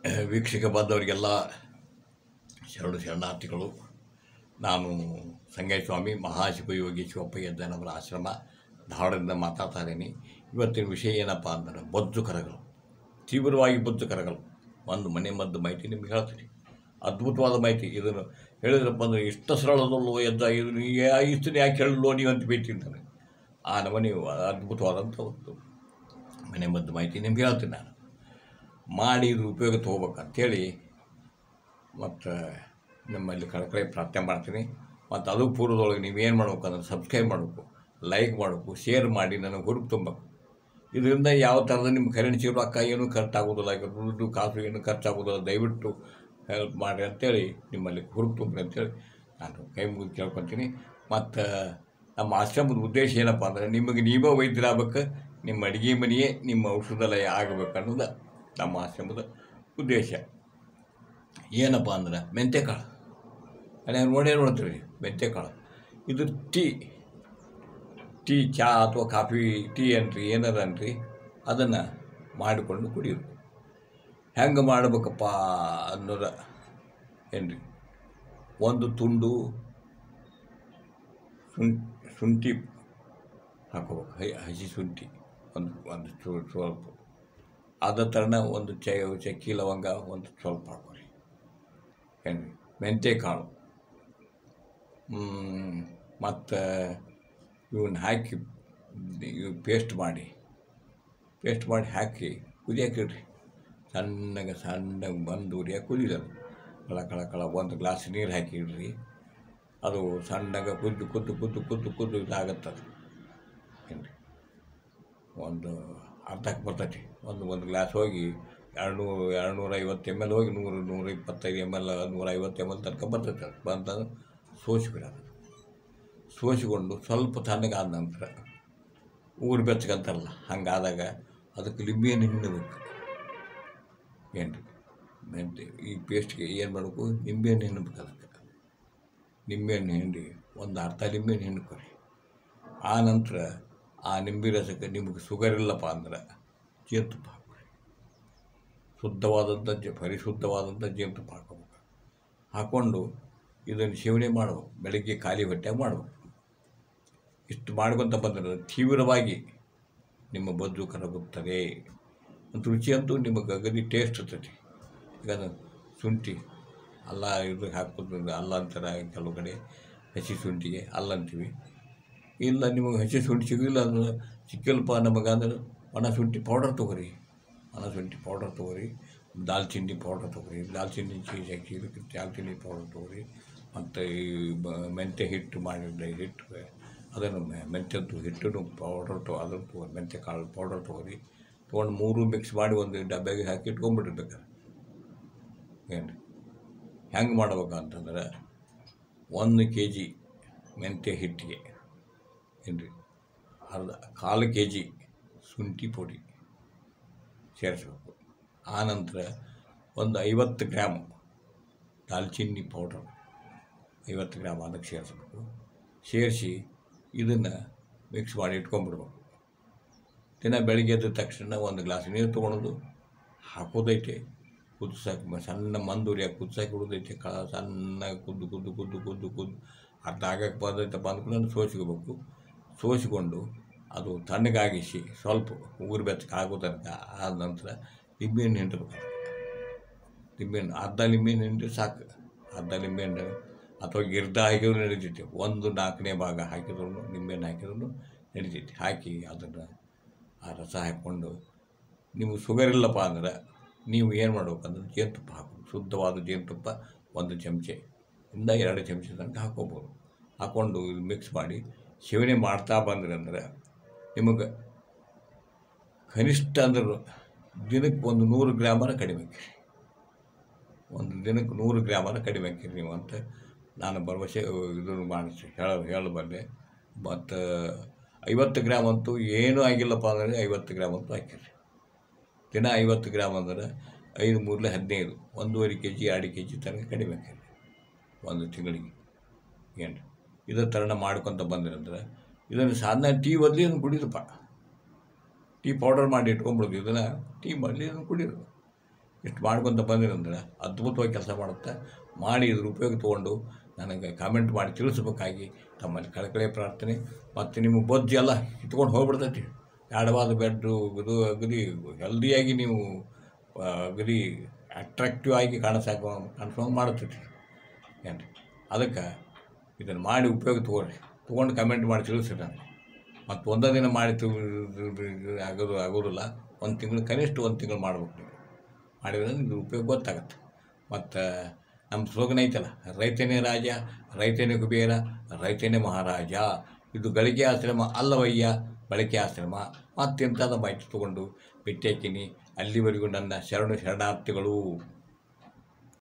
ವೀಕ್ಷಕ ಬಂದವರಿಗೆಲ್ಲ ಶರಣ ಶರಣಾರ್ಥಿಗಳು ನಾನು ಸಂಗಯ್ಯ ಸ್ವಾಮಿ ಮಹಾಶಿವಯೋಗಿ ಶಿವಪ್ಪ ಯಜ್ಜನವರ ಆಶ್ರಮ ಧಾರವಾಡದಿಂದ ಮಾತಾಡ್ತಾ ಇದ್ದೀನಿ ಇವತ್ತಿನ ವಿಷಯ ಏನಪ್ಪ ಅಂದ್ರೆ ಬೊಜ್ಜು ಕರಗಳು ತೀವ್ರವಾಗಿ ಬೊಜ್ಜು ಕರಗಳು ಒಂದು ಮನೆ ಮದ್ದು ಮಾಹಿತಿ ನಿಮ್ಗೆ ಹೇಳ್ತೀನಿ ಅದ್ಭುತವಾದ ಮಾಹಿತಿ ಇದನ್ನು ಹೇಳಿದ್ರಪ್ಪ ಅಂದರೆ ಇಷ್ಟು ಸರಳದಲ್ಲೋ ಎದ್ದ ಇದನ್ನು ಇಷ್ಟನ್ನು ಯಾಕೆ ಹೇಳಲ್ಲೋ ನೀವು ಅಂತ ಬೈತಿರ್ತಾರೆ ಆ ನಮನೆ ಅದ್ಭುತವಾದಂಥ ಒಂದು ಮನೆ ಮದ್ದು ಮಾಹಿತಿ ನಿಮ್ಗೆ ಹೇಳ್ತೀನಿ ನಾನು ಮಾಡಿ ಇದ್ರ ಉಪಯೋಗ ತೊಗೋಬೇಕಂತೇಳಿ ಮತ್ತು ನಿಮ್ಮಲ್ಲಿ ಕಳಕಳಿ ಪ್ರಾರ್ಥನೆ ಮಾಡ್ತೀನಿ ಮತ್ತು ಅದು ಪೂರ್ವದೊಳಗೆ ನೀವೇನು ಮಾಡ್ಬೇಕು ಅಂದ್ರೆ ಸಬ್ಸ್ಕ್ರೈಬ್ ಮಾಡಬೇಕು ಲೈಕ್ ಮಾಡಬೇಕು ಶೇರ್ ಮಾಡಿ ನನಗೆ ಹುರುಪು ತುಂಬಬೇಕು ಇದರಿಂದ ಯಾವ ಥರದ ನಿಮ್ಮ ಕರೆನ್ಸಿ ರೊಕ್ಕ ಏನೂ ಖರ್ಚಾಗೋದಿಲ್ಲ ಈಗ ದುಡ್ಡು ಕಾಸು ಏನು ಖರ್ಚಾಗೋದಿಲ್ಲ ದಯವಿಟ್ಟು ಹೆಲ್ಪ್ ಮಾಡಿ ಅಂತೇಳಿ ನಿಮ್ಮಲ್ಲಿ ಹುರುಪು ತುಂಬಿ ಅಂತೇಳಿ ನಾನು ಕೈ ಮುಗಿದು ಕೇಳ್ಕೊತೀನಿ ಮತ್ತು ನಮ್ಮ ಆಶ್ರಮದ ಉದ್ದೇಶ ಏನಪ್ಪ ಅಂದರೆ ನಿಮಗೆ ನೀವೇ ವೈದ್ಯರಾಗಬೇಕು ನಿಮ್ಮ ಅಡುಗೆ ಮನೆಯೇ ನಿಮ್ಮ ಔಷಧಾಲಯ ಆಗಬೇಕು ಅನ್ನೋದು ನಮ್ಮ ಆಶ್ರಮದ ಉದ್ದೇಶ ಏನಪ್ಪ ಅಂದ್ರೆ ಮೆಂತ್ಯಕಾಳು ಅದೇ ನೋಡೇ ನೋಡ್ತೀವಿ ಮೆಂತ್ಯಕಾಳು ಇದು ಟೀ ಟೀ ಚಹಾ ಅಥವಾ ಕಾಫಿ ಟೀ ಅನ್ರಿ ಏನಾರ ಅನ್ರಿ ಅದನ್ನು ಮಾಡಿಕೊಂಡು ಕುಡಿಯೋದು ಹೆಂಗೆ ಮಾಡ್ಬೇಕಪ್ಪ ಅನ್ನೋದ ಏನ್ರಿ ಒಂದು ತುಂಡು ಶುಂ ಶುಂಠಿ ಹಾಕೋಬೇಕು ಹೈ ಹಸಿ ಶುಂಠಿ ಒಂದು ಒಂದು ಚೂ- ಸ್ವಲ್ಪ ಅದ ಥರನ ಒಂದು ಚೈ ಚಕ್ಕಿ ಲವಂಗ ಒಂದು ಸ್ವಲ್ಪ ಹಾಕೋರಿ ಏನು ಮೆಂತ್ಯ ಕಾಳು ಮತ್ತು ಇವನ್ನ ಹಾಕಿ ಇವು ಪೇಸ್ಟ್ ಮಾಡಿ ಪೇಸ್ಟ್ ಮಾಡಿ ಹಾಕಿ ಕುದಿಯಕ್ಕೆ ಇಡ್ರಿ ಸಣ್ಣಗೆ ಸಣ್ಣಗೆ ಬಂದು ಉರಿಯಾಕೆ ಕುದಿಯೋದು ಕಳ ಕಳ ಕಳ ಒಂದು ಗ್ಲಾಸ್ ನೀರು ಹಾಕಿ ಇಡ್ರಿ ಅದು ಸಣ್ಣಗೆ ಕುದ್ದು ಕುದ್ದು ಕುದ್ದು ಕುದ್ದು ಕುದ್ದು ಇದಾಗತ್ತದು ಏನು ಒಂದು ಅರ್ಧಕ್ಕೆ ಬರ್ತೈತಿ ಒಂದು ಒಂದು ಗ್ಲಾಸ್ ಹೋಗಿ ಎರಡು ನೂರು ಎರಡು ನೂರ ಐವತ್ತು ಎಮ್ ಎಲ್ ಹೋಗಿ ನೂರು ನೂರ ಇಪ್ಪತ್ತೈದು ಎಮ್ ಎಲ್ ನೂರ ಐವತ್ತು ಎಮ್ ಎಲ್ ತನಕ ಬರ್ತೈತೆ ಅದು ಬಂತಂದ್ರೆ ಸೋಸಿಬಿಡೋದು ಸೋಸಿಕೊಂಡು ಸ್ವಲ್ಪ ತಣ್ಣಗಾದ ನಂತರ ಊರು ಬೆಚ್ಚಗಂತಾರಲ್ಲ ಹಂಗಾದಾಗ ಅದಕ್ಕೆ ಲಿಂಬೆಯನ್ನು ಹಿಂಡಬೇಕು ಏನು ರೀ ಮೆಂತೆ ಈ ಪೇಸ್ಟ್ಗೆ ಏನು ಮಾಡಬೇಕು ನಿಂಬೆಹಣ್ಣು ಹಿಂಡ್ಬೇಕು ಅದಕ್ಕೆ ನಿಂಬೆಹಣ್ಣು ಹಿಂಡಿ ಒಂದು ಅರ್ಧ ನಿಂಬೆಹಣ್ಣು ಹಿಂಡ್ಕೊರಿ ಆ ನಂತರ ಆ ನಿಂಬೆ ರಸಕ್ಕೆ ನಿಮಗೆ ಶುಗರ್ ಇಲ್ಲಪ್ಪ ಅಂದ್ರೆ ಜೇನುತುಪ್ಪ ಹಾಕ್ರಿ ಶುದ್ಧವಾದಂಥ ಜ ಪರಿಶುದ್ಧವಾದಂಥ ಜೇನುತುಪ್ಪ ಹಾಕೋಬೇಕು ಹಾಕ್ಕೊಂಡು ಇದನ್ನು ಸೇವನೆ ಮಾಡಬೇಕು ಬೆಳಗ್ಗೆ ಖಾಲಿ ಹೊಟ್ಟೆ ಮಾಡಬೇಕು ಇಷ್ಟು ಮಾಡ್ಕೊತ ಬಂದರೆ ತೀವ್ರವಾಗಿ ನಿಮ್ಮ ಬೊಜ್ಜು ಕರಗುತ್ತದೆ ಮತ್ತು ರುಚಿ ಅಂತೂ ನಿಮಗೆ ಅಗದಿ ಟೇಸ್ಟ್ ಇರ್ತೈತಿ ಈಗ ಅದು ಶುಂಠಿ ಅಲ್ಲ ಇದು ಹಾಕೋದು ಅಲ್ಲ ಅಂತಾರೆ ಕೆಲವು ಕಡೆ ಹಸಿ ಶುಂಠಿಗೆ ಅಲ್ಲ ಅಂತೀವಿ ಇಲ್ಲ ನಿಮಗೆ ಹಸಿ ಶುಂಠಿ ಸಿಗಲಿಲ್ಲ ಅಂದ್ರೆ ಸಿಕ್ಕಿಲ್ಲಪ್ಪ ನಮಗೆ ಅಂದ್ರೆ ಒಣ ಶುಂಠಿ ಪೌಡರ್ ತೊಗೊರಿ ಒಣ ಶುಂಠಿ ಪೌಡರ್ ತೊಗೊರಿ ದಾಲ್ಚಿನ್ನಿ ಪೌಡರ್ ತೊಗೊರಿ ದಾಲ್ಚಿನ್ನಿ ಚೀಸ್ ಹಾಕಿ ಇದಕ್ಕೆ ದಾಲ್ಚಿನ್ನಿ ಪೌಡರ್ ತೊಗೊರಿ ಮತ್ತು ಈ ಬ- ಮೆಂತ್ಯ ಹಿಟ್ಟು ಮಾಡಿದ ಹಿಟ್ಟು ಅದನ್ನು ಮೆ- ಮೆಂತ್ಯದ್ದು ಹಿಟ್ಟನ್ನು ಪೌಡರ್ ತೊ ಅದನ್ನು ತೊಗೊರಿ ಮೆಂತ್ಯ ಕಾಳು ಪೌಡರ್ ತೊಗೊರಿ ತೊಗೊಂಡು ಮೂರು ಮಿಕ್ಸ್ ಮಾಡಿ ಒಂದು ಡಬ್ಬ್ಯಾಗೆ ಹಾಕಿ ಇಟ್ಕೊಂಡ್ಬಿಟ್ಟಿರ್ಬೇಕು ಏನು ಹೆಂಗೆ ಮಾಡ್ಬೇಕು ಅಂತಂದ್ರೆ ಒಂದು ಕೆ ಜಿ ಮೆಂತ್ಯ ಹಿಟ್ಟಿಗೆ ಏನು ರೀ ಅರ್ಧ ಕಾಲು ಕೆ ಜಿ ಶುಂಠಿ ಪುಡಿ ಸೇರಿಸ್ಬೇಕು ಆನಂತರ ಒಂದು ಐವತ್ತು ಗ್ರಾಮ್ ದಾಲ್ಚಿನ್ನಿ ಪೌಡರ್ ಐವತ್ತು ಗ್ರಾಮ್ ಅದಕ್ಕೆ ಸೇರಿಸ್ಬೇಕು ಸೇರಿಸಿ ಇದನ್ನು ಮಿಕ್ಸ್ ಮಾಡಿ ಇಟ್ಕೊಂಡ್ಬಿಡ್ಬೇಕು ದಿನ ಬೆಳಿಗ್ಗೆ ಎದ್ದ ತಕ್ಷಣ ಒಂದು ಗ್ಲಾಸ್ ನೀರು ತೊಗೊಳೋದು ಹಾಕೋದೈತೆ ಕುದಿಸಕ್ಕೆ ಮ- ಸಣ್ಣ ಮಂದೂರಿಯಾಗಿ ಕುದಿಸಕ್ಕೆ ಬಿಡೋದೈತೆ ಕ ಸಣ್ಣ ಕುದ್ದು ಕುದ್ದು ಕುದ್ದು ಕುದ್ದು ಕುದ್ದು ಅರ್ಧ ಆಗಕ್ಕೆ ಬಂದೈತೆ ಬಂದ್ಕೊಂಡು ಸೋಸ್ಕೋಬೇಕು ಸೋಸಿಕೊಂಡು ಅದು ತಣ್ಣಗಾಗಿಸಿ ಸ್ವಲ್ಪ ಉಗುರು ಬೆಚ್ಚಗೆ ಆಗೋ ತನಕ ಆದ ನಂತರ ಲಿಂಬೆಹಣ್ಣು ಹಿಂಡಬೇಕು ಲಿಂಬೆಹಣ್ಣು ಅರ್ಧ ಲಿಂಬೆಹಣ್ಣು ಹಿಂಡ್ರೆ ಸಾಕು ಅರ್ಧ ಲಿಂಬೆಹಣ್ಣು ಅಥವಾ ಗಿರ್ದ ಹಾಕಿದ್ರು ನಡೀತೈತಿ ಒಂದು ನಾಲ್ಕನೇ ಭಾಗ ಹಾಕಿದ್ರು ನಿಂಬೆಹಣ್ಣು ಹಾಕಿದ್ರು ನಡೀತೈತಿ ಹಾಕಿ ಅದನ್ನು ಆ ರಸ ಹಾಕ್ಕೊಂಡು ನಿಮಗೆ ಶುಗರ್ ಇಲ್ಲಪ್ಪ ಅಂದ್ರೆ ನೀವು ಏನು ಮಾಡ್ಬೇಕಂದ್ರೆ ಜೇನುತುಪ್ಪ ಹಾಕೋದು ಶುದ್ಧವಾದ ಜೇನುತುಪ್ಪ ಒಂದು ಚಮಚೆ ಇಂದ ಎರಡು ಚಮಚೆ ತನಕ ಹಾಕ್ಕೋಬೋದು ಹಾಕ್ಕೊಂಡು ಮಿಕ್ಸ್ ಮಾಡಿ ಸೇವನೆ ಮಾಡ್ತಾ ಬಂದ್ರಿ ಅಂದ್ರೆ ನಿಮಗೆ ಕನಿಷ್ಠ ಅಂದ್ರೆ ದಿನಕ್ಕೆ ಒಂದು ನೂರು ಗ್ರಾಮರ ಕಡಿಮೆ ಆಕೈತಿ ಒಂದು ದಿನಕ್ಕೆ ನೂರು ಗ್ರಾಮರ ಕಡಿಮೆ ಆಕೈತಿ ನೀವು ಅಂತ ನಾನು ಭರವಸೆ ಇದನ್ನು ಮಾಡಿಸಿ ಹೇಳ ಹೇಳಬಲ್ಲೆ ಮತ್ತು ಐವತ್ತು ಗ್ರಾಮ್ ಅಂತೂ ಏನೂ ಆಗಿಲ್ಲಪ್ಪ ಅಂದರೆ ಐವತ್ತು ಗ್ರಾಮ್ ಅಂತೂ ಹಾಕಿರಿ ದಿನ ಐವತ್ತು ಗ್ರಾಮ್ ಅಂದ್ರೆ ಐದು ಮೂರಲೆ ಹದಿನೈದು ಒಂದೂವರೆ ಕೆ ಜಿ ಎರಡು ಕೆ ಜಿ ತನಕ ಕಡಿಮೆ ಆಕೈತಿ ಒಂದು ತಿಂಗಳಿಗೆ ಏನು ಇದೇ ಥರನ ಮಾಡ್ಕೊತ ಬಂದ್ರಂದ್ರೆ ಇದನ್ನು ಸಾಧನ ಟೀ ಬದಲಿ ಇದನ್ನು ಕುಡಿದಪ್ಪ ಟೀ ಪೌಡರ್ ಮಾಡಿ ಇಟ್ಕೊಂಬಿಡೋದು ಇದನ್ನು ಟೀ ಬದಲಿ ಇದನ್ನು ಕುಡಿಯೋದು ಇಷ್ಟು ಮಾಡ್ಕೊತ ಬಂದಿರಂದ್ರೆ ಅದ್ಭುತವಾಗಿ ಕೆಲಸ ಮಾಡುತ್ತೆ ಮಾಡಿ ಇದ್ರ ಉಪಯೋಗ ತೊಗೊಂಡು ನನಗೆ ಕಾಮೆಂಟ್ ಮಾಡಿ ತಿಳಿಸ್ಬೇಕಾಗಿ ತಮ್ಮಲ್ಲಿ ಕಳಕಳಿ ಪ್ರಾರ್ಥನೆ ಮತ್ತು ನಿಮಗೆ ಬೊಜ್ಜು ಎಲ್ಲ ಇಟ್ಕೊಂಡು ಹೋಗ್ಬಿಡ್ತೈತಿ ಆಡವಾದ ಬೆಡ್ಡು ಇದು ಅಗದಿ ಹೆಲ್ದಿಯಾಗಿ ನೀವು ಆ, ಅಗದಿ ಅಟ್ರಾಕ್ಟಿವ್ ಆಗಿ ಕಾಣಿಸಾಕ ಕಾಣಿಸೋಂಗೆ ಮಾಡುತ್ತೈತಿ ಏನು ಅದಕ್ಕೆ ಇದನ್ನು ಮಾಡಿ ಉಪಯೋಗ ತೊಗೊಳ್ರಿ ತೊಗೊಂಡು ಕಮೆಂಟ್ ಮಾಡಿ ತಿಳಿಸ್ರಿ ನನಗೆ ಮತ್ತು ಒಂದೇ ದಿನ ಮಾಡಿ ತು- ಆಗೋದು ಆಗೋದಿಲ್ಲ ಒಂದು ತಿಂಗಳು ಕನಿಷ್ಠ ಒಂದು ತಿಂಗಳು ಮಾಡ್ಬೇಕು ನೀವು ಮಾಡಿದ್ರೆ ಇದು ಉಪಯೋಗ ಗೊತ್ತಾಗತ್ತೆ ಮತ್ತು ನಮ್ಮ ಸ್ಲೋಗನ್ ಐತಲ್ಲ ರೈತನೇ ರಾಜ ರೈತನೇ ಕುಬೇರ ರೈತನೇ ಮಹಾರಾಜ ಇದು ಗಳಿಕೆ ಆಶ್ರಮ ಅಲ್ಲವಯ್ಯ ಬಳಕೆ ಆಶ್ರಮ ಮತ್ತೆಂಥದ್ದು ಮಾಹಿತಿ ತೊಗೊಂಡು ಭೇಟಿ ಹಾಕಿನಿ ಅಲ್ಲಿವರೆಗೂ ನನ್ನ ಶರಣು ಶರಣಾರ್ಥಿಗಳು